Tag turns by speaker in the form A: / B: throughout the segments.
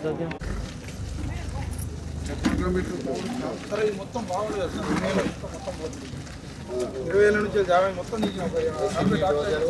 A: సరే ఇది మొత్తం బాగుంది కదా సార్ ఇరవై ఏళ్ళ మొత్తం మొత్తం పోతుంది. ఇరవై ఏళ్ళ నుంచి జామా మొత్తం నీకు ఒక నలభై డాక్టర్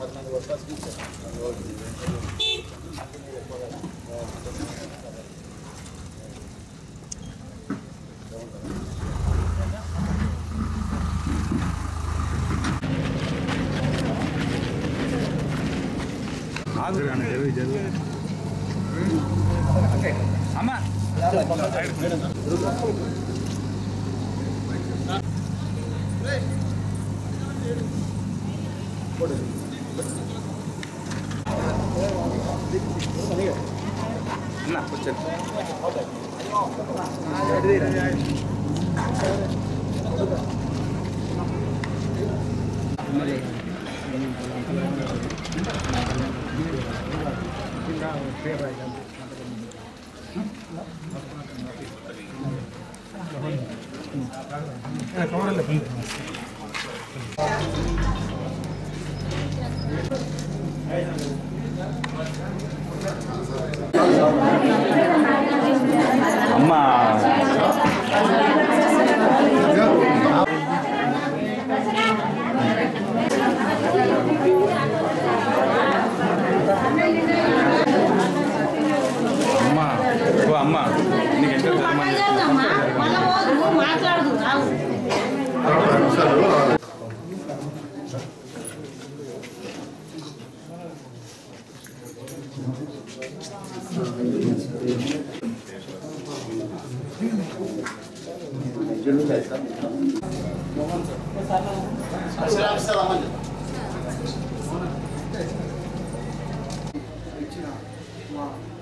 B: అమ్మా అమ్మా ఓ అమ్మా నీకు ఎంత
C: మాట్లాడదు
A: ఇచ్చిన మా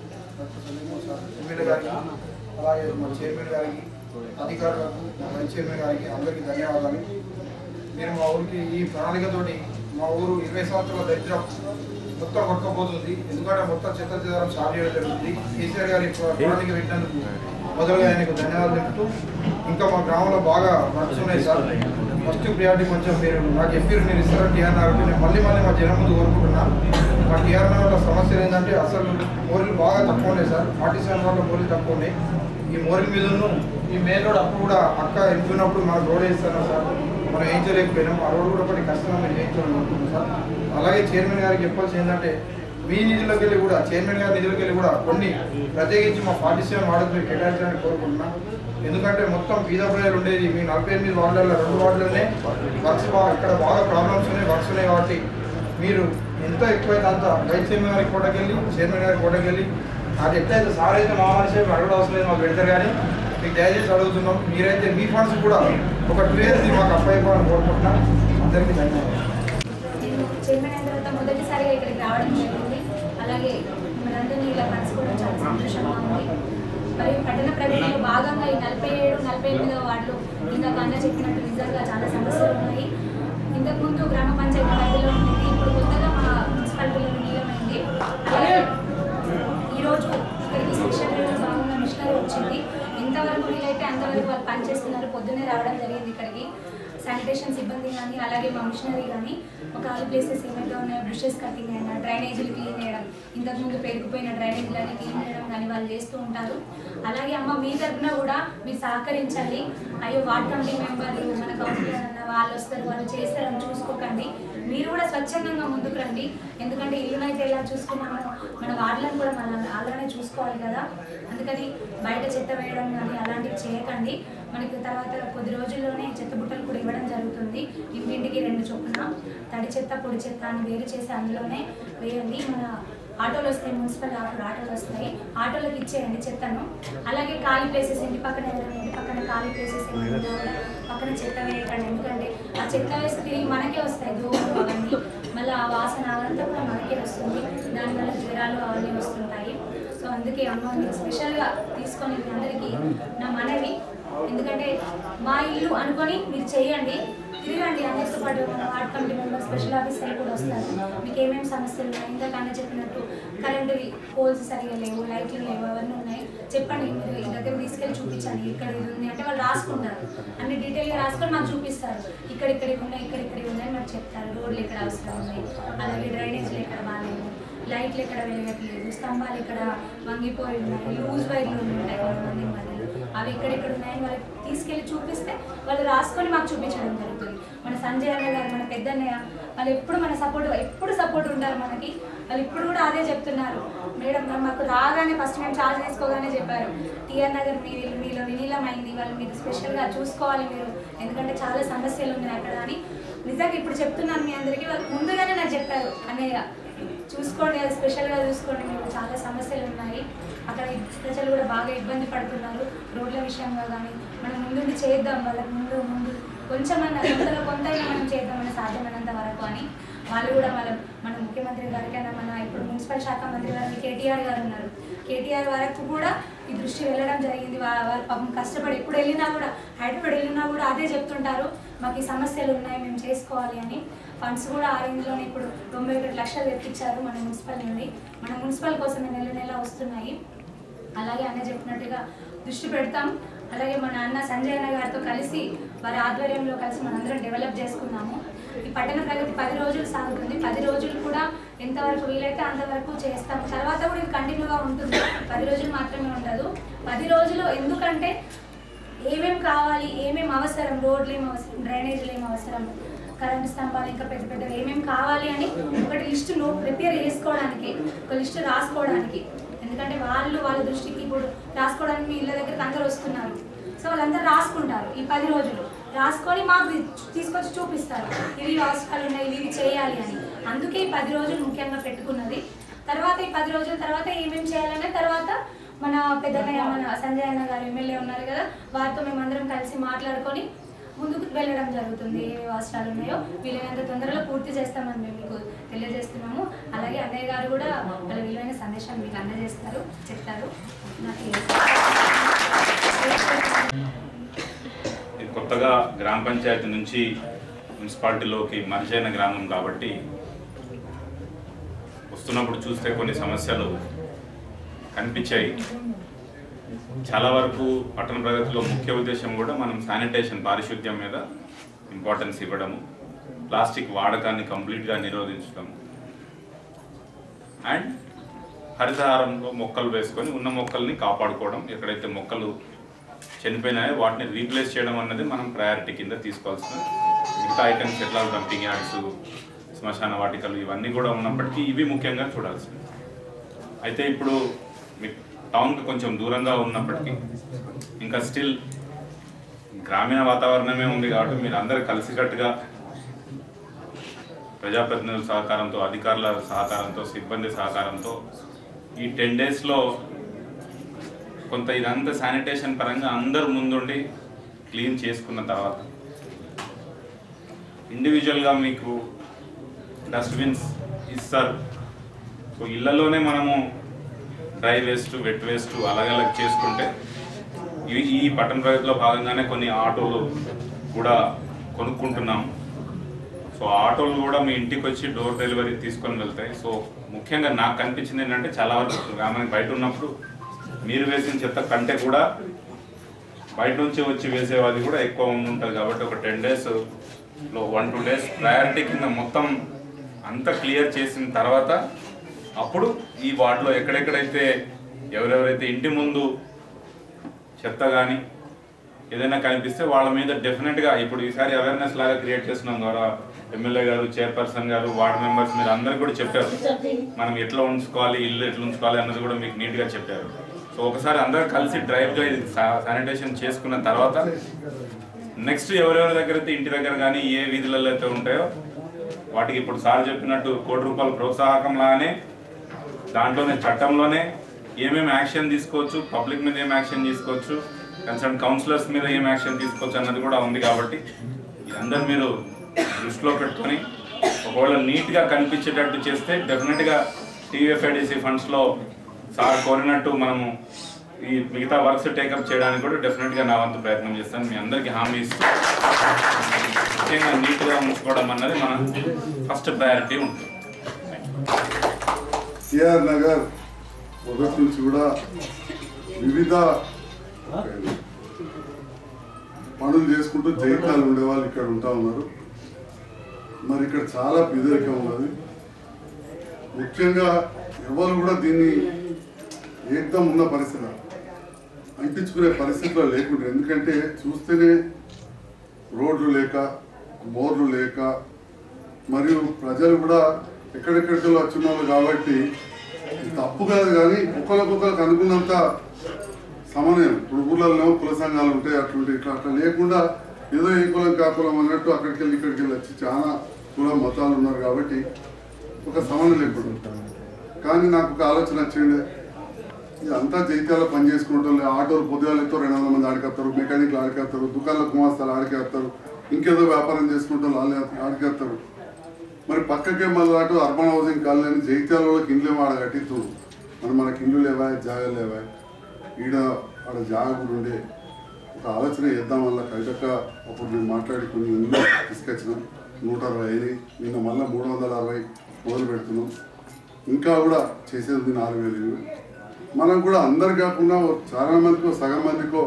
A: ఎమ్మెల్యే గారికి అలాగే మా చైర్మన్ గారికి అధికారులకు మా వైస్ చైర్మన్ గారికి అందరికీ ధన్యవాదాలు మీరు మా ఊరికి ఈ ప్రణాళికతోటి మా ఊరు ఇరవై సంవత్సరాల దరిద్రం మొత్తం కొట్టుకోబోతుంది ఎందుకంటే మొత్తం చెత్త చెదారం సాగు చేయడం జరుగుతుంది కేసీఆర్ గారి ప్రణాళిక పెట్టినందుకు మొదలుగా ఆయనకు ధన్యవాదాలు చెప్తూ ఇంకా మా గ్రామంలో బాగా నడుస్తున్నాయి సార్ ఫస్ట్ ప్రియారిటీ కొంచెం మీరు నాకు చెప్పారు మీరు ఇస్తారా టీఆర్ నాకు నేను మళ్ళీ మళ్ళీ మా జనం ముందు కోరుకుంటున్నా మా టీఆర్ వల్ల సమస్యలు ఏంటంటే అసలు మోరీలు బాగా తక్కువ ఉన్నాయి సార్ ఫార్టీ సెవెన్ వల్ల మోరీలు తక్కువ ఉన్నాయి ఈ మోరీల మీదను ఈ మెయిన్ రోడ్ అప్పుడు కూడా అక్క ఎంచుకున్నప్పుడు మనకు రోడ్ వేస్తాను సార్ మనం ఏం చేయలేకపోయినాం ఆ రోడ్ కూడా కొన్ని కష్టంగా మీరు చేయించాలని అనుకుంటున్నాం సార్ అలాగే చైర్మన్ గారికి చెప్పాల్సి ఏంటంటే మీ నిధుల్లోకి వెళ్ళి కూడా చైర్మన్ గారి నిధులకి వెళ్ళి కూడా కొన్ని ప్రత్యేకించి మా ఫార్టీ సెవెన్ వార్డుకు మీరు కేటాయించాలని కోరుకుంటున్నా ఎందుకంటే మొత్తం బీద ప్రజలు ఉండేది మీ నలభై ఎనిమిది వార్డులలో రెండు వార్డులనే వర్క్స్ బాగా ఇక్కడ బాగా ప్రాబ్లమ్స్ ఉన్నాయి వర్క్స్ ఉన్నాయి కాబట్టి మీరు ఎంత ఎక్కువైతే అంత వైస్ చైర్మన్ గారికి కోటకెళ్ళి చైర్మన్ గారికి కోటకెళ్ళి అది ఎట్లయితే సార్ అయితే మా మనిషి అడగడం అవసరం లేదు మాకు పెడతారు కానీ మీకు దయచేసి అడుగుతున్నాం మీరైతే మీ ఫండ్స్ కూడా ఒక టూ ఇయర్స్ మాకు అప్లై ఇవ్వాలని కోరుకుంటున్నాం అందరికీ ధన్యవాదాలు
C: నేను చైర్మన్ అయిన తర్వాత మొదటిసారిగా ఇక్కడికి రావడం జరిగింది అలాగే మనందరినీ ఇలా కలుసుకోవడం చాలా సంతోషంగా ఉంది మరియు పట్టణ ప్రజల్లో భాగంగా ఈ నలభై ఏడు నలభై ఎనిమిదవ వార్డులో ఇందాక అన్న చెప్పినట్టు నిజంగా చాలా సమస్యలు ఉన్నాయి ఇంతకుముందు గ్రామ పంచాయతీ పరిధిలో ఉండేది ఇప్పుడు కొత్తగా మా మున్సిపాలిటీలో విలీనమైంది అలాగే ఈరోజు ఇక్కడికి సెక్షనరీలో భాగంగా మిషనరీ వచ్చింది ఎంతవరకు వీలైతే అంతవరకు వాళ్ళు పనిచేస్తున్నారు పొద్దున్నే రావడం జరిగింది ఇక్కడికి శానిటేషన్ సిబ్బంది కానీ అలాగే మా మిషనరీ కానీ ఒక ఖాళీ ప్లేసెస్ ఏమైతే ఉన్నాయో బ్రషెస్ కటింగ్ అయినా డ్రైనేజీలు క్లీన్ చేయడం ఇంతకుముందు పేరుకుపోయిన డ్రైనేజీలని క్లీన్ చేయడం కానీ వాళ్ళు చేస్తూ ఉంటారు అలాగే అమ్మ మీ తరఫున కూడా మీరు సహకరించాలి అయ్యో వార్డ్ కమిటీ మెంబర్లు మన కౌన్సిలర్ అన్న వాళ్ళు వస్తారు వాళ్ళు చేస్తారని చూసుకోకండి మీరు కూడా స్వచ్ఛందంగా ముందుకు రండి ఎందుకంటే ఇల్లునైతే ఎలా చూసుకున్నామో మన వార్డులను కూడా మనం అలానే చూసుకోవాలి కదా అందుకని బయట చెత్త వేయడం కానీ అలాంటివి చేయకండి మనకి తర్వాత కొద్ది రోజుల్లోనే చెత్త బుట్టలు కూడా ఇవ్వడం జరుగుతుంది ఇంటింటికి రెండు చొప్పున తడి చెత్త పొడి చెత్త అని వేరు చేసి అందులోనే వేయండి మన ఆటోలు వస్తాయి మున్సిపల్ ఆటోలు ఆటోలు వస్తాయి ఆటోలకు ఇచ్చేయండి చెత్తను అలాగే ఖాళీ ప్లేసెస్ ఇంటి పక్కన ఎవరైనా ఇంటి పక్కన ఖాళీ ప్లేసెస్ ఏమైనా ఉన్నా కూడా పక్కన చెత్త వేయకండి ఎందుకంటే ఆ చెత్త వేస్తే తిరిగి మనకే వస్తాయి దోమలు అవన్నీ మళ్ళీ ఆ వాసన అదంతా కూడా మనకే వస్తుంది దానివల్ల జ్వరాలు అవన్నీ వస్తుంటాయి సో అందుకే అమ్మ మీరు స్పెషల్గా తీసుకొని మీ అందరికీ నా మనవి ఎందుకంటే మా ఇల్లు అనుకొని మీరు చేయండి తిరగండి అందరితో పాటు మన ward committee member special officer కూడా వస్తారు మీకు ఏమేమి సమస్యలు ఉన్నాయి ఇంతకన్నా చెప్పినట్టు కరెంటువి పోల్స్ సరిగా లేవు లైట్లు లేవు అవన్నీ ఉన్నాయి చెప్పండి మీరు ఈ దగ్గర తీసుకెళ్ళి చూపించండి ఇక్కడ ఇది ఉంది అంటే వాళ్ళు రాసుకుంటారు అన్ని డీటెయిల్గా రాసుకొని మాకు చూపిస్తారు ఇక్కడ ఇక్కడ ఉన్నాయి ఇక్కడ ఇక్కడ ఉన్నాయి మాకు చెప్తారు రోడ్లు ఎక్కడ అవసరం ఉన్నాయి అలాగే డ్రైనేజీలు ఎక్కడ బాగాలేవు లైట్లు ఎక్కడ వెలగట్లేదు స్తంభాలు ఇక్కడ వంగిపోయి ఉన్నాయి లూజ్ వైర్లు ఉంటాయి కొంతమంది మధ్యలో అవి ఎక్కడెక్కడ ఉన్నాయని వాళ్ళకి తీసుకెళ్ళి చూపిస్తే వాళ్ళు రాసుకొని మాకు చూపించడం జరుగుతుంది మన సంజయ్ అన్న గారు మన పెద్దన్నయ్య వాళ్ళు ఎప్పుడు మన సపోర్ట్ ఎప్పుడు సపోర్ట్ ఉంటారు మనకి వాళ్ళు ఇప్పుడు కూడా అదే చెప్తున్నారు మేడం మరి మాకు రాగానే ఫస్ట్ మేము ఛార్జ్ తీసుకోగానే చెప్పారు టీఆర్ నగర్ మీ మీలో విలీనమైంది వాళ్ళు మీరు స్పెషల్గా చూసుకోవాలి మీరు ఎందుకంటే చాలా సమస్యలు ఉన్నాయి అక్కడ అని నిజంగా ఇప్పుడు చెప్తున్నాను మీ అందరికీ వాళ్ళు ముందుగానే నాకు చెప్పారు అన్నయ్య చూసుకోండి అది స్పెషల్గా చూసుకోండి మీకు చాలా సమస్యలు ఉన్నాయి అక్కడ ప్రజలు కూడా బాగా ఇబ్బంది పడుతున్నారు రోడ్ల విషయంలో కానీ మనం ముందుండి చేద్దాం వాళ్ళకి ముందు ముందు కొంచెమన్నా కొంతలో కొంతైనా మనం చేద్దామని సాధ్యమైనంత వరకు అని వాళ్ళు కూడా మన మన ముఖ్యమంత్రి గారికైనా మన ఇప్పుడు మున్సిపల్ శాఖ మంత్రి గారు కేటీఆర్ గారు ఉన్నారు కేటీఆర్ వరకు కూడా ఈ దృష్టి వెళ్ళడం జరిగింది వా- వారు పాపం కష్టపడి ఎప్పుడు వెళ్ళినా కూడా హైదరాబాద్ వెళ్ళినా కూడా అదే చెప్తుంటారు మాకు ఈ సమస్యలు ఉన్నాయి మేము చేసుకోవాలి అని ఫండ్స్ కూడా ఆ రేంజ్లోనే ఇప్పుడు తొంభై ఒకటి లక్షలు తెప్పించారు మన మున్సిపల్ నుండి మన మున్సిపల్ కోసమే నెల నెల వస్తున్నాయి అలాగే అన్న చెప్పినట్టుగా దృష్టి పెడతాం అలాగే మన అన్న సంజయ్ అన్న గారితో కలిసి వారి ఆధ్వర్యంలో కలిసి మనందరం డెవలప్ చేసుకున్నాము ఈ పట్టణ ప్రగతి పది రోజులు సాగుతుంది పది రోజులు కూడా ఎంతవరకు వీలైతే అంతవరకు చేస్తాం తర్వాత కూడా ఇది కంటిన్యూగా ఉంటుంది పది రోజులు మాత్రమే ఉండదు పది రోజులు ఎందుకంటే ఏమేం కావాలి ఏమేం అవసరం రోడ్లు ఏం అవసరం డ్రైనేజీలు ఏం అవసరం కరెంటు స్తంభాలు ఇంకా పెద్ద పెద్దవి ఏమేం కావాలి అని ఒకటి లిస్టు నోట్ ప్రిపేర్ చేసుకోవడానికి ఒక లిస్టు రాసుకోవడానికి ఎందుకంటే వాళ్ళు వాళ్ళ దృష్టికి ఇప్పుడు రాసుకోవడానికి మీ ఇళ్ళ దగ్గరికి అందరూ వస్తున్నారు సో వాళ్ళందరూ రాసుకుంటారు ఈ పది రోజులు రాసుకొని మాకు తీ- తీసుకొచ్చి చూపిస్తారు ఇవి అవసరాలు ఉన్నాయి ఇవి ఇవి చేయాలి అని అందుకే ఈ పది రోజులు ముఖ్యంగా పెట్టుకున్నది తర్వాత ఈ పది రోజుల తర్వాత ఏమేమి చేయాలనే తర్వాత మన పెద్దన్నయ్య మన సంజయ్ అన్న గారు ఎమ్మెల్యే ఉన్నారు కదా వారితో మేమందరం కలిసి మాట్లాడుకొని ముందుకు వెళ్ళడం జరుగుతుంది ఏ అవసరాలు ఉన్నాయో వీలైనంత తొందరలో పూర్తి చేస్తామని మేము మీకు తెలియజేస్తున్నాము అలాగే అన్నయ్య గారు కూడా వాళ్ళ విలువైన సందేశం మీకు అందజేస్తారు చెప్తారు నాకు
B: ఇది కొత్తగా గ్రామ పంచాయతీ నుంచి మున్సిపాలిటీలోకి మరిచైన గ్రామం కాబట్టి వస్తున్నప్పుడు చూస్తే కొన్ని సమస్యలు కనిపించాయి చాలా వరకు పట్టణ ప్రగతిలో ముఖ్య ఉద్దేశం కూడా మనం శానిటేషన్ పారిశుద్ధ్యం మీద ఇంపార్టెన్స్ ఇవ్వడము ప్లాస్టిక్ వాడకాన్ని కంప్లీట్గా నిరోధించడం అండ్ హరితహారంలో మొక్కలు వేసుకొని ఉన్న మొక్కల్ని కాపాడుకోవడం ఎక్కడైతే మొక్కలు చనిపోయినాయో వాటిని రీప్లేస్ చేయడం అన్నది మనం ప్రయారిటీ కింద తీసుకోవాల్సిన మిగతా ఐటమ్స్ ఎట్లా డంపింగ్ యార్డ్స్ శ్మశాన వాటికలు ఇవన్నీ కూడా ఉన్నప్పటికీ ఇవి ముఖ్యంగా చూడాల్సింది అయితే ఇప్పుడు మీ టౌన్కి కొంచెం దూరంగా ఉన్నప్పటికీ ఇంకా స్టిల్ గ్రామీణ వాతావరణమే ఉంది కాబట్టి మీరు అందరు కలిసికట్టుగా ప్రజాప్రతినిధుల సహకారంతో అధికారుల సహకారంతో సిబ్బంది సహకారంతో ఈ టెన్ డేస్లో కొంత ఇదంతా శానిటేషన్ పరంగా అందరు ముందుండి క్లీన్ చేసుకున్న తర్వాత ఇండివిజువల్గా మీకు డస్ట్బిన్స్ ఇస్తారు సో ఇళ్లలోనే మనము డ్రై వేస్ట్ వెట్ వేస్ట్ అలగలగ్ చేసుకుంటే ఈ ఈ పట్టణ ప్రగతిలో భాగంగానే కొన్ని ఆటోలు కూడా కొనుక్కుంటున్నాం సో ఆటోలు కూడా మీ ఇంటికి వచ్చి డోర్ డెలివరీ తీసుకొని వెళ్తాయి సో ముఖ్యంగా నాకు కనిపించింది ఏంటంటే చాలా వరకు గ్రామానికి బయట ఉన్నప్పుడు మీరు వేసిన చెత్త కంటే కూడా బయట నుంచి వచ్చి వేసేవాది కూడా ఎక్కువ ఉంటుంది కాబట్టి ఒక టెన్ డేస్ లో వన్ టూ డేస్ ప్రయారిటీ కింద మొత్తం అంతా క్లియర్ చేసిన తర్వాత అప్పుడు ఈ వార్డులో ఎక్కడెక్కడైతే ఎవరెవరైతే ఇంటి ముందు చెత్త కానీ ఏదైనా కనిపిస్తే వాళ్ళ మీద డెఫినెట్గా ఇప్పుడు ఈసారి అవేర్నెస్ లాగా క్రియేట్ చేస్తున్నాం గౌరవ ఎమ్మెల్యే గారు చైర్పర్సన్ గారు వార్డ్ మెంబర్స్ మీరు అందరు కూడా చెప్పారు మనం ఎట్లా ఉంచుకోవాలి ఇల్లు ఎట్లా ఉంచుకోవాలి అన్నది కూడా మీకు నీట్గా చెప్పారు సో ఒకసారి అందరూ కలిసి డ్రైవ్గా ఇది శానిటేషన్ చేసుకున్న తర్వాత నెక్స్ట్ ఎవరెవరి దగ్గర అయితే ఇంటి దగ్గర కానీ ఏ వీధులలో అయితే ఉంటాయో వాటికి ఇప్పుడు సార్ చెప్పినట్టు కోటి రూపాయల ప్రోత్సాహకం లాగానే దాంట్లోనే చట్టంలోనే ఏమేమి యాక్షన్ తీసుకోవచ్చు పబ్లిక్ మీద ఏం యాక్షన్ తీసుకోవచ్చు కన్సర్న్ కౌన్సిలర్స్ మీద ఏం యాక్షన్ తీసుకోవచ్చు అన్నది కూడా ఉంది కాబట్టి ఇదందరూ మీరు దృష్టిలో పెట్టుకొని ఒకవేళ నీట్గా కనిపించేటట్టు చేస్తే డెఫినెట్గా టీవీఎఫ్ఐడిసి ఫండ్స్లో సార్ కోరినట్టు మనము ఈ మిగతా వర్క్స్ టేకప్ చేయడానికి కూడా డెఫినెట్గా నా వంతు ప్రయత్నం చేస్తాను మీ అందరికీ హామీ ఇస్తూ ముఖ్యంగా నీట్గా ఉంచుకోవడం అన్నది మన ఫస్ట్ ప్రయారిటీ ఉంటుంది
D: సిఆర్ నగర్ మొదటి నుంచి కూడా వివిధ పనులు చేసుకుంటూ జైత్యాలు ఉండేవాళ్ళు ఇక్కడ ఉంటా ఉన్నారు మరి ఇక్కడ చాలా పేదరికం ఉన్నది ముఖ్యంగా ఎవరు కూడా దీన్ని ఏకదం ఉన్న పరిస్థితి అంటించుకునే పరిస్థితిలో లేకుండా ఎందుకంటే చూస్తేనే రోడ్లు లేక బోర్లు లేక మరియు ప్రజలు కూడా ఎక్కడెక్కడికి వచ్చిన వాళ్ళు కాబట్టి ఇది తప్పు కాదు కానీ ఒకరికొకరికి అనుకున్నంత సమన్వయం ఇప్పుడు ఊళ్ళల్లో కుల సంఘాలు ఉంటాయి అట్లుంటే ఇట్లా అట్లా లేకుండా ఏదో ఏ కులం కా కులం అన్నట్టు అక్కడికి వెళ్ళి ఇక్కడికి వెళ్ళి వచ్చి చాలా కులం మతాలు ఉన్నారు కాబట్టి ఒక సమన్వయం లేకుండా కానీ నాకు ఒక ఆలోచన వచ్చిండే ఇదంతా జైత్యాల పని చేసుకుంటారు ఆటోలు పొద్దుగాలతో రెండు వందల మంది ఆడికేస్తారు మెకానిక్లు ఆడికేస్తారు దుకాణాల కుమార్తెలు ఆడికేస్తారు ఇంకేదో వ్యాపారం చేసుకుంటారు వాళ్ళు ఆడికేస్తారు మరి పక్కకే మళ్ళీ అటు అర్బన్ హౌసింగ్ కాలనీ జైత్యాల వాళ్ళకి ఇండ్లు ఏమో ఆడ కట్టిస్తూ మరి మనకి ఇండ్లు లేవా జాగాలు లేవా ఈడ ఆడ జాగా కూడా ఉండే ఒక ఆలోచన చేద్దాం వల్ల కవితక్క అప్పుడు నేను మాట్లాడి కొన్ని ఇండ్లు తీసుకొచ్చినాం నూట అరవై అయినాయి నిన్న మళ్ళీ మూడు వందల అరవై మొదలు పెడుతున్నాం ఇంకా కూడా చేసేది ఉంది నాలుగు వేలు ఇల్లు. మనం కూడా అందరు కాకుండా ఓ చాలా మందికో సగం మందికో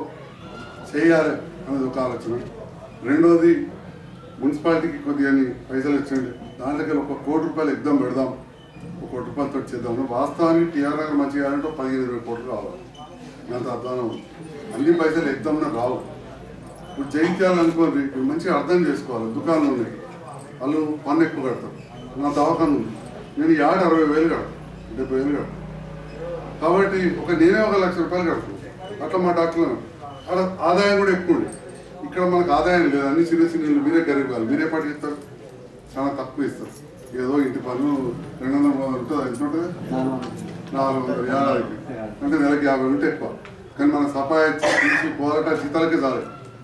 D: చేయాలి అనేది ఒక ఆలోచన రెండోది మున్సిపాలిటీకి కొద్దిగా పైసలు ఇచ్చండి దాంట్లోకి ఒక కోటి రూపాయలు ఎగ్దాం పెడదాం ఒక కోటి రూపాయలతో చేద్దాం వాస్తవానికి టీఆర్ఆర్ మంచిగా చేయాలంటే ఒక పదిహేను ఇరవై కోట్లు కావాలి అంత అధ్వానం ఉంది. అన్ని పైసలు ఎగ్దాంలో రావు ఇప్పుడు జైత్యాలు అనుకోండి ఇప్పుడు మంచిగా అర్థం చేసుకోవాలి దుకాణాలు ఉన్నాయి వాళ్ళు పన్ను ఎక్కువ కడతారు నా దవాఖాన ఉంది నేను ఈ ఆడ అరవై వేలు కడతాను డెబ్బై వేలు కడతాను కాబట్టి ఒక నేనే ఒక లక్ష రూపాయలు కడతాను అట్లా మా డాక్టర్ అక్కడ ఆదాయం కూడా ఎక్కువ ఉంది ఇక్కడ మనకు ఆదాయం లేదు అన్ని చిన్న చిన్న ఇల్లు మీరే గరీబ్ కాదు మీరే పాటు ఇస్తారు చాలా తక్కువ ఇస్తారు ఏదో ఇంటి పన్ను రెండు వందల మూడు వందలు ఉంటుంది ఎంత ఉంటుంది నాలుగు వందలు ఏడాదికి అంటే నెలకి యాభై ఉంటే ఎక్కువ కానీ మన సఫాయి తీసి పోరాట జీతాలకే చాలు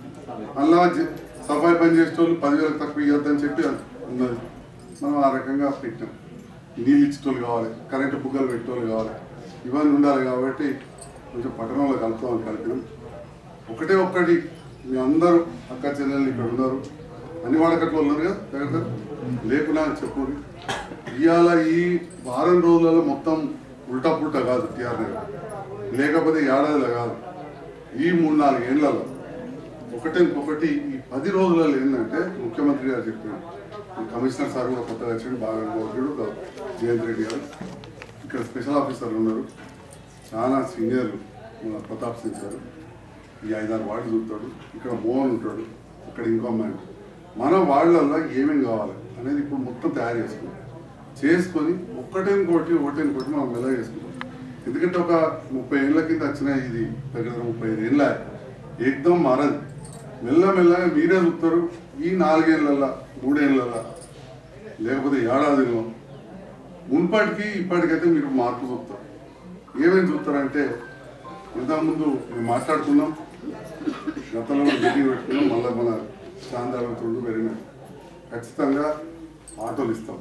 D: అలా జి- సఫాయి పని చేసేటోళ్ళు పదివేలకు తక్కువ ఇవ్వద్దని చెప్పి ఉన్నది మనం ఆ రకంగా పెట్టాం నీళ్ళు ఇచ్చేటోళ్ళు కావాలి కరెంటు బుగ్గలు పెట్టేటోళ్ళు కావాలి ఇవన్నీ ఉండాలి కాబట్టి కొంచెం పట్టణంలో కలుపుతామని కలిపినాం ఒకటే ఒక్కటి మీ అందరూ అక్క చెల్లెళ్ళు ఇక్కడ ఉన్నారు అన్ని వాడకట్లు ఉన్నారు కదా దగ్గర లేకున్నా చెప్పు ఇవాళ ఈ వారం రోజులలో మొత్తం ఉల్టా పుల్టా కాదు టీఆర్ నగర్ లేకపోతే ఏడాదిలో కాదు ఈ మూడు నాలుగు ఏళ్లలో ఒకటి ఒకటి ఈ పది రోజులలో ఏంటంటే ముఖ్యమంత్రి గారు చెప్పారు ఈ కమిషనర్ సార్ కూడా కొత్తగా వచ్చాడు బాగా గౌరవుడు జయంత్ రెడ్డి గారు ఇక్కడ స్పెషల్ ఆఫీసర్లు ఉన్నారు చాలా సీనియర్లు మన ప్రతాప్ సింగ్ గారు ఈ ఐదారు వార్డు చూస్తాడు ఇక్కడ మోహన్ ఉంటాడు ఇక్కడ ఇంకో అమ్మాయి ఉంటుంది. మన వాళ్ళల్లో ఏమేమి కావాలి అనేది ఇప్పుడు మొత్తం తయారు చేసుకుంటాం చేసుకొని ఒక్కటే ఇంకోటి ఒకటే ఇంకోటి మనం మెల్ల చేసుకుంటాం ఎందుకంటే ఒక ముప్పై ఏళ్ళ కింద వచ్చిన ఇది దగ్గర ముప్పై ఐదు ఏళ్ళ ఏకదం మారదు మెల్లమెల్లగా మీరే చూస్తారు ఈ నాలుగేళ్ళల్లో మూడేళ్ళల్లో లేకపోతే ఏడాదిలో మున్పటికి ఇప్పటికైతే మీరు మార్పు చూస్తారు ఏమేమి చూస్తారంటే ఇంతకుముందు మేము మాట్లాడుకున్నాం గతంలో మీటింగ్ పెట్టుకున్నాం మళ్ళీ మన చాందాలతో పెరిగినాం ఖచ్చితంగా ఆటోలు ఇస్తాం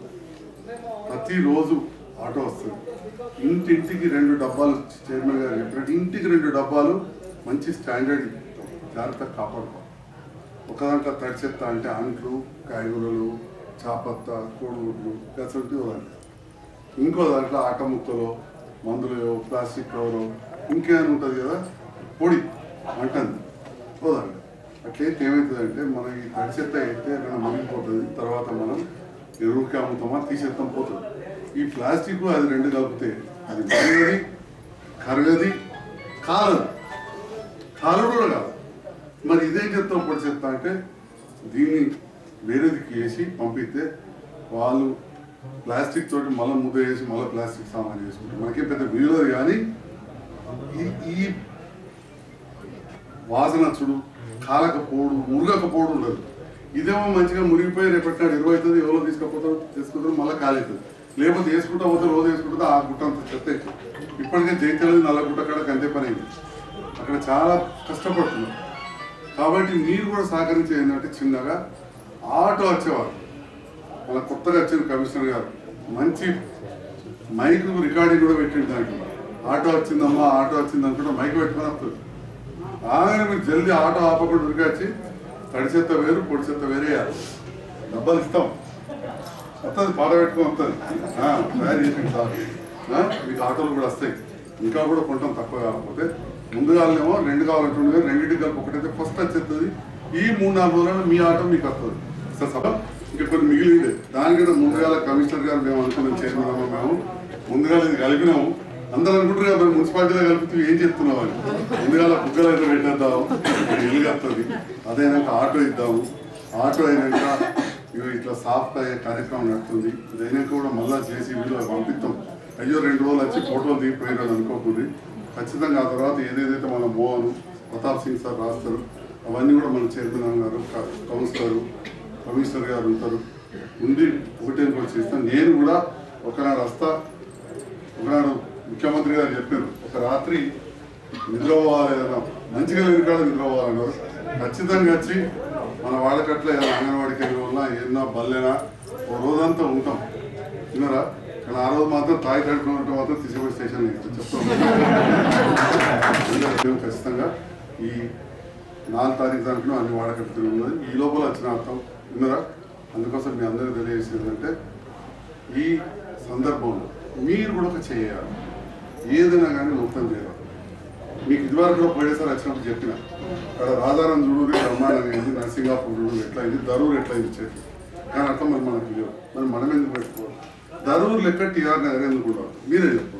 D: ప్రతిరోజు ఆటో వస్తుంది ఇంటింటికి రెండు డబ్బాలు చైర్మన్ గారు చెప్పినట్టు ఇంటికి రెండు డబ్బాలు మంచి స్టాండర్డ్ జాగ్రత్తగా కాపాడుకోవాలి ఒక దాంట్లో తడి చెత్త అంటే అంట్లు కాయగూరలు చాపత్త కోడిగుడ్లు గసంటి దాంట్లో ఇంకో దాంట్లో ఆట ముక్కలు మందులు ప్లాస్టిక్ కవరు ఇంకేమైనా ఉంటుంది కదా పొడి అంటుంది ఓ దాంట్లో అట్లయితే ఏమవుతుందంటే మన ఈ తడి చెత్త అయితే మనం మునిగిపోతుంది తర్వాత మనం ఎరువుకి అమ్ముతామా తీసేస్తాం పోతుంది ఈ ప్లాస్టిక్ అది రెండు కలిపితే అది మరిగది కరగది కాలదు కాలుడు కూడా కాదు మరి ఇదేం చెప్తాం పొడి చెత్త అంటే దీన్ని వేరేదికి వేసి పంపిస్తే వాళ్ళు ప్లాస్టిక్ తోటి మళ్ళీ ముద్ద వేసి మళ్ళీ ప్లాస్టిక్ సామాన్ చేసుకుంటారు మనకేం పెద్ద వీలదు కానీ ఈ ఈ వాసన చూడు కాలకపోడు మురగకపోడు ఉండదు ఇదేమో మంచిగా మురిగిపోయి రేపటి నాడు ఇరవై అవుతుంది ఎవరో తీసుకపోతారు తీసుకుంటారు మళ్ళీ కాలేదు లేకపోతే వేసుకుంటా పోతే రోజు వేసుకుంటే ఆ గుట్ట అంత చెత్త అవుతుంది. ఇప్పటికే జైత్యాల నల్ల గుట్ట కాడ అంతే పని అయింది అక్కడ చాలా కష్టపడుతున్నారు కాబట్టి మీరు కూడా సహకరించే ఏంటంటే చిన్నగా ఆటో వచ్చేవారు మన కొత్తగా వచ్చిన కమిషనర్ గారు మంచి మైక్ రికార్డింగ్ కూడా పెట్టిండు దాంట్లో ఆటో వచ్చిందమ్మా ఆటో వచ్చింది అనుకుంటే మైక్ పెట్టుకొని వస్తుంది ఆగానే మీరు జల్దీ ఆటో ఆపకుండా ఉరికొచ్చి తడి చెత్త వేరు పొడి చెత్త వేరే వేయాలి. డబ్బాలు ఇస్తాం వస్తుంది పాట పెట్టుకొని వస్తుంది ఆ, తయారు చేసింది సార్ ఆ, మీకు ఆటోలు కూడా వస్తాయి ఇంకా కూడా కొంటాం తక్కువ కాకపోతే ముందుగానేమో రెండు కావాలంటుండే రెండింటికి కలిపి ఒకటైతే ఫస్ట్ వచ్చేస్తుంది ఈ మూడు నాలుగు రోజులలో మీ ఆటో మీకు వస్తుంది సార్ సభ ఇంకా కొన్ని మిగిలింది దానికంటే ముందుగా కమిషనర్ గారు మేము అనుకున్నాం చైర్మన్ అమ్మ మేము ముందుగా ఇది కలిపినాము అందరూ అనుకుంటారు కదా మరి మున్సిపాలిటీలో కలిపితే ఏం చెప్తున్నావు అని ముందుగా కుక్కలు అయితే పెట్టేద్దాం ఇల్లు కడుతుంది అదైనాక ఆటో ఇద్దాము ఆటో అయినాక ఇవి ఇట్లా సాఫ్ అయ్యే కార్యక్రమం నడుస్తుంది ఇదైనాక కూడా మళ్ళా చేసి వీళ్ళు పంపిస్తాం అయ్యో రెండు రోజులు వచ్చి ఫోటోలు దిగిపోయినాడు అనుకోకుండా ఖచ్చితంగా ఆ తర్వాత ఏదేదైతే మన మోహన్ ప్రతాప్ సింగ్ సార్ రాస్తారు అవన్నీ కూడా మన చైర్మన్ గారు క- కౌన్సిలర్ కమిషనర్ గారు ఉంటారు ఉండి ఒకటే కూడా చేస్తాను నేను కూడా ఒకనాడు వస్తా ఒకనాడు ముఖ్యమంత్రి గారు చెప్పారు ఒక రాత్రి నిద్రపోవాలి ఏదైనా మంచిగా లేని కాడ నిద్రపోవాలన్నారు ఖచ్చితంగా వచ్చి మన వాళ్ళకట్ల ఏదైనా అంగన్వాడికి వెళ్ళిన వల్ల ఏదైనా బల్లెనా ఓ రోజంతా ఉంటాం విన్నారా కానీ ఆ రోజు మాత్రం తాయి తడుకున్నట్టు మాత్రం తీసుకుపోయి స్టేషన్ చెప్తాం ఖచ్చితంగా ఈ నాలుగు తారీఖు దాంట్లో అన్ని వాడకట్టు ఉన్నది ఈ లోపల వచ్చిన అర్థం విన్నారా అందుకోసం మీ అందరికీ తెలియజేసేది ఏంటంటే ఈ సందర్భంలో మీరు కూడా ఒక చేయాలి ఏదైనా కానీ మొత్తం చేయాలి మీకు ఇదివరకు కూడా పోయేసారి వచ్చినప్పుడు చెప్పిన అక్కడ రాజారాం చూడూరి బ్రహ్మాండం అయింది నరసింగాపూర్ చూడూరు ఎట్లయింది దరూరు ఎట్లయింది చేతి కానీ అట్లా మరి మనకి లేవు మరి మనం ఎందుకు పెట్టుకోవాలి దరూరు లెక్క టీఆర్ నగర్ ఎందుకు ఉండదు మీరే చెప్పు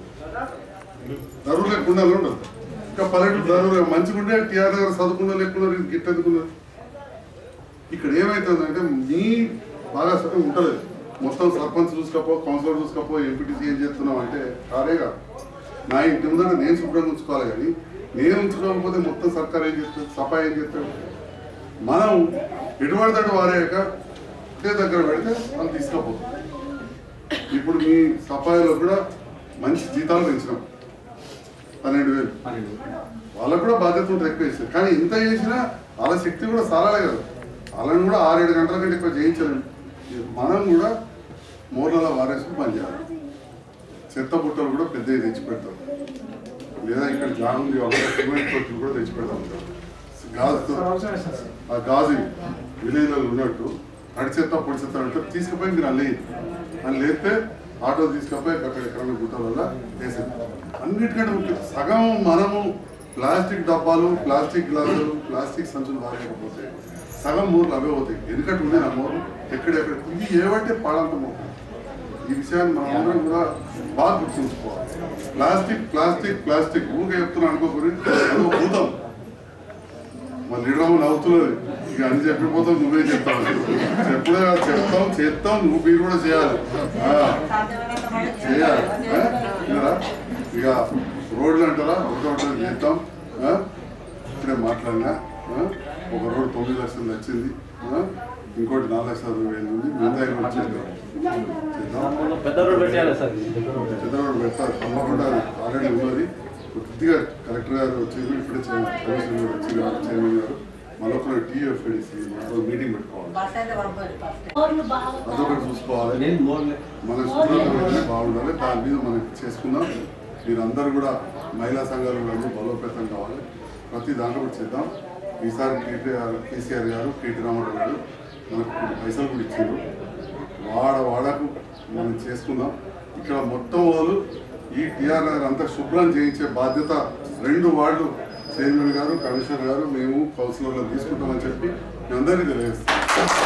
D: దరూరు లెక్క ఉండాలి ఉండదు ఇంకా పల్లెటూరు దరూరు మంచిగుంటే టీఆర్ నగర్ చదువుకున్న లెక్కున్నారు ఇది గిట్ట ఎందుకున్నారు ఇక్కడ ఏమైతుందంటే మీ బాగా సరే ఉంటలేదు మొత్తం సర్పంచ్ చూసుకోపో కౌన్సిలర్ చూసుకోపో ఎంపీటీసీ ఏం చేస్తున్నావు అంటే కాదేగా నా ఇంటి ముందర నేను శుభ్రంగా ఉంచుకోవాలి కానీ నేను ఉంచుకోకపోతే మొత్తం సర్కార్ ఏం చేస్తుంది సఫా ఏం చేస్తాడు మనం ఎటువంటి తడు వారేయక ఒకే దగ్గర పెడితే వాళ్ళు తీసుకుపోతాం ఇప్పుడు మీ సఫాయిలో కూడా మంచి జీతాలు పెంచినాం పన్నెండు వేలు వాళ్ళకు కూడా బాధ్యత ఉంటుంది ఎక్కువ చేస్తారు కానీ ఇంత చేసినా వాళ్ళ శక్తి కూడా సారాలే కదా వాళ్ళని కూడా ఆరేడు గంటల కంటే ఎక్కువ చేయించలేము మనం కూడా మూలలో వారేసుకుని పనిచేయాలి చెత్త బుట్టలు కూడా పెద్దవి తెచ్చి పెడతాం లేదా ఇక్కడ జాన్ ఉంది వాళ్ళ సిమెంట్ తొట్టులు కూడా తెచ్చి పెడతాం గాజుతో ఆ గాజు విలేజ్లో ఉన్నట్టు తడి చెత్త పొడి చెత్త అంటే తీసుకుపోయి మీరు అల్లి అని లేస్తే ఆటో తీసుకుపోయి అక్కడ ఎక్కడైనా గుట్ట వల్ల వేసేది అన్నిటికంటే ముఖ్యం సగం మనము ప్లాస్టిక్ డబ్బాలు ప్లాస్టిక్ గ్లాసులు ప్లాస్టిక్ సంచులు వాడకపోతే సగం మూర్లు అవే అవుతాయి ఎందుకంటే ఉంది నా మూరు ఎక్కడెక్కడ ఇవి ఏవంటే పాడంత మొక్క ఈ విషయాన్ని మనం అందరం కూడా బాగా గుర్తుంచుకోవాలి ప్లాస్టిక్ ప్లాస్టిక్ ప్లాస్టిక్ ఊరికే చెప్తున్నా అనుకోకూరి అదో భూతం మా లీడర్ నవ్వుతున్నది ఇక అన్ని చెప్పిపోతావు నువ్వే చెప్తావు చెప్పుడే కాదు, చెప్తాం చేస్తాం నువ్వు మీరు కూడా చేయాలి ఆ, చేయాలి ఆ? విన్నారా? ఇక రోడ్లు అంటారా ఒకటి ఒకటి చేద్దాం ఆ? ఇప్పుడే మాట్లాడినా ఆ? ఒక రోడ్ తొమ్మిది లక్షలు వచ్చింది ఆ? ఇంకోటి నాలుగు లక్షల అరవై వేలు ఉంది మిగతా కూడా చేద్దాం చేద్దాం
E: పెద్ద రోడ్ పెట్టాలి సార్
D: చంద్రబాబు పెడతారు తప్పకుండా ఆల్రెడీ ఉన్నది కొద్దిగా కలెక్టర్ గారు వచ్చారు ఇప్పుడే చైర్మన్ కమిషనర్ గారు వచ్చి చైర్మన్ గారు మరొక టీఎఫ్ఐడిసి మీటింగ్ పెట్టుకోవాలి అదొకటి చూసుకోవాలి
E: నేను మోర్లే
D: మన శుభ్రత బాగుండాలి దాని మీద మనం చేసుకుందాం మీరందరూ కూడా మహిళా సంఘాలు కూడా అందరూ బలోపేతం కావాలి ప్రతి దాంట్లో కూడా చేద్దాం ఈసారి కేటీఆర్ కేసీఆర్ గారు కేటీ రామారావు గారు మనకు కొన్ని పైసలు కూడా ఇచ్చారు వాడ వాడకు మనం చేసుకుందాం ఇక్కడ మొత్తం వాళ్ళు ఈ టీఆర్ నగర్ అంతా శుభ్రం చేయించే బాధ్యత రెండు వార్డు చైర్మన్ గారు కమిషనర్ గారు మేము కౌన్సిలర్లు తీసుకుంటామని చెప్పి మీ అందరికీ తెలియజేస్తాం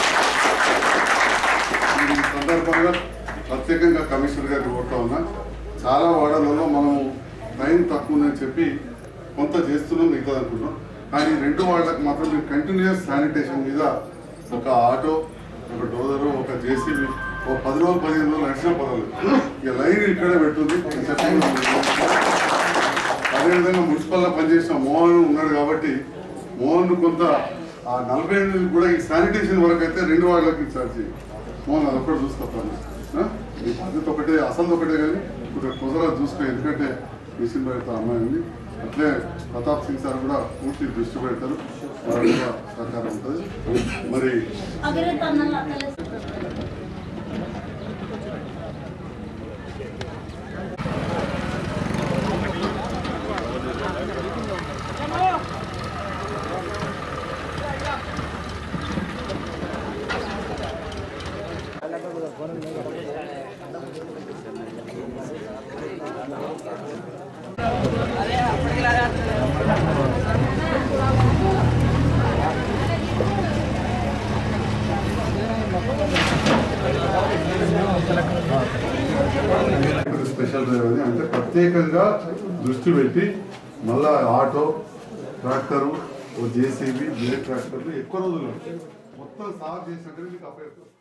D: ఈ సందర్భంగా ప్రత్యేకంగా కమిషనర్ గారిని కోరుతా ఉన్నా చాలా వార్డులలో మనము టైం తక్కువ ఉందని చెప్పి కొంత చేస్తున్నాం మిగతా అనుకుంటున్నాం కానీ రెండు వార్డులకు మాత్రం మీరు కంటిన్యూస్ శానిటేషన్ మీద ఒక ఆటో ఒక డోజరు ఒక జేసీబీ ఒక పది రోజులు పదిహేను రోజులు నడిచిన పర్వాలేదు ఇక లైన్ ఇక్కడే పెట్టుంది అని చెప్పి అదేవిధంగా మున్సిపల్లో పనిచేసిన మోహన్ ఉన్నాడు కాబట్టి మోహన్ కొంత ఆ నలభై ఎనిమిది కూడా ఈ శానిటేషన్ వరకు అయితే రెండు వార్డులకి ఇచ్చారు చేయి. మోహన్ అది ఒకటి చూసుకొస్తాను ఆ? ఈ బాధ్యత ఒకటే అసలు ఒకటే కానీ ఇప్పుడు కుదరదు చూసుకో ఎందుకంటే మిషన్ పెడతా అమ్మాయి ఉంది అట్లే ప్రతాప్ సింగ్ సార్ కూడా పూర్తి దృష్టి పెడతారు వారికి కూడా సహకారం ఉంటుంది మరి
C: అదే
D: ప్రత్యేకంగా దృష్టి పెట్టి మళ్ళా ఆటో ట్రాక్టరు ఓ జేసీబీ బ్లేడ్ ట్రాక్టర్లు ఎక్కువ రోజులు మొత్తం సాగు చేసినట్టు మీకు అప్పచెప్తారు